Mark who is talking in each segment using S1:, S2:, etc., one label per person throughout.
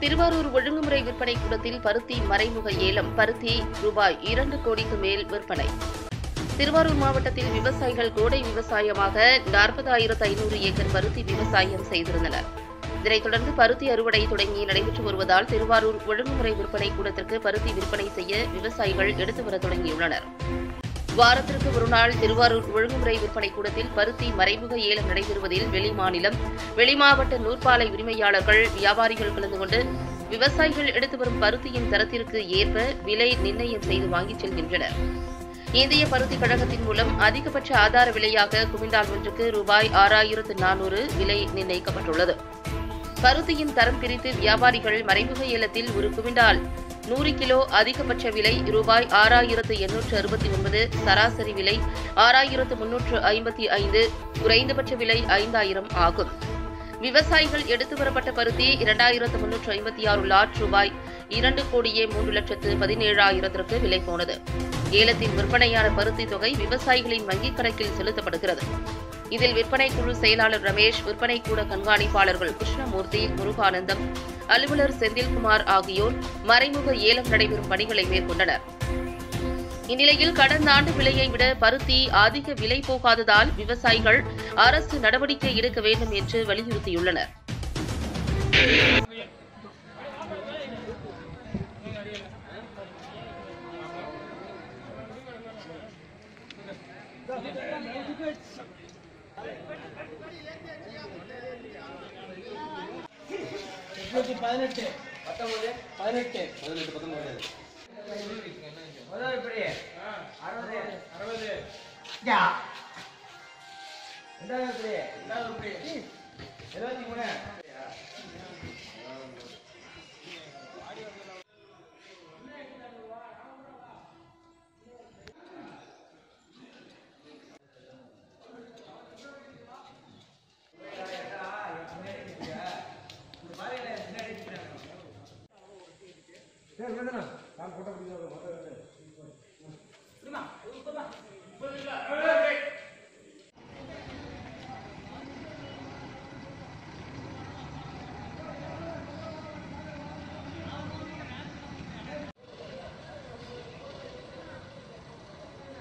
S1: திருவாரூர் ஒழுங்குமுறை விற்பனை கூடத்தில் பருத்தி மறைமுக ஏலம் பருத்தி ரூபாய் இரண்டு கோடிக்கு மேல் விற்பனை திருவாரூர் மாவட்டத்தில் விவசாயிகள் கோடை விவசாயமாக நாற்பதாயிரத்து ஐநூறு ஏக்கர் பருத்தி விவசாயம் செய்திருந்தனர் இதனைத் தொடர்ந்து பருத்தி அறுவடை தொடங்கி நடைபெற்று வருவதால் திருவாரூர் ஒழுங்குமுறை விற்பனை கூடத்திற்கு பருத்தி விற்பனை செய்ய விவசாயிகள் எடுத்து வர தொடங்கியுள்ளனர் வாரத்திற்கு ஒருநாள் திருவாரூர் ஒழுங்குமுறை விற்பனை கூடத்தில் பருத்தி மறைமுக ஏலம் நடைபெறுவதில் வெளிமாநிலம் வெளிமாவட்ட நூற்பாலை உரிமையாளர்கள் வியாபாரிகள் கலந்து கொண்டு விவசாயிகள் எடுத்து வரும் பருத்தியின் தரத்திற்கு ஏற்ப விலை நிர்ணயம் செய்து வாங்கிச் செல்கின்றனர் இந்திய பருத்தி கழகத்தின் மூலம் அதிகபட்ச ஆதார விலையாக குவிண்டால் ஒன்றுக்கு ரூபாய் ஆறாயிரத்து நானூறு விலை நிர்ணயிக்கப்பட்டுள்ளது பருத்தியின் தரம் பிரித்து வியாபாரிகள் மறைமுக ஏலத்தில் ஒரு குவிண்டால் நூறு கிலோ அதிகபட்ச விலை ரூபாய் ஆறாயிரத்து எண்ணூற்று அறுபத்தி ஒன்பது சராசரி விலை ஆறாயிரத்து முன்னூற்று ஐம்பத்தி ஐந்து குறைந்தபட்ச விலை ஐந்தாயிரம் ஆகும் விவசாயிகள் எடுத்து வரப்பட்ட பருத்தி இரண்டாயிரத்து முன்னூற்று ஐம்பத்தி ஆறு லாட் ரூபாய் இரண்டு கோடியே மூன்று லட்சத்து பதினேழாயிரத்திற்கு விலை போனது ஏலத்தில் விற்பனையான பருத்தி தொகை விவசாயிகளின் வங்கிக் கணக்கில் செலுத்தப்படுகிறது இதில் விற்பனை குழு செயலாளர் ரமேஷ் விற்பனை கூட கண்காணிப்பாளர்கள் கிருஷ்ணமூர்த்தி முருகானந்தம் அலுவலர் செந்தில்குமார் ஆகியோர் மறைமுக ஏலம் நடைபெறும் பணிகளை மேற்கொண்டனர் இந்நிலையில் கடந்த ஆண்டு விலையை விட பருத்தி அதிக விலை போகாததால் விவசாயிகள் அரசு நடவடிக்கை எடுக்க வேண்டும் என்று வலியுறுத்தியுள்ளனர்
S2: இருநூத்தி பதினெட்டு பத்தொன்பது பதினெட்டு
S3: பதினெட்டு பத்தொன்பது
S2: முதல் எப்படி அறுபது அறுபது ரெண்டாவது எப்படி ரெண்டாவது எப்படி எழுபத்தி மூணு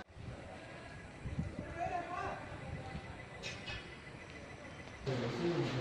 S3: பதினெட்டு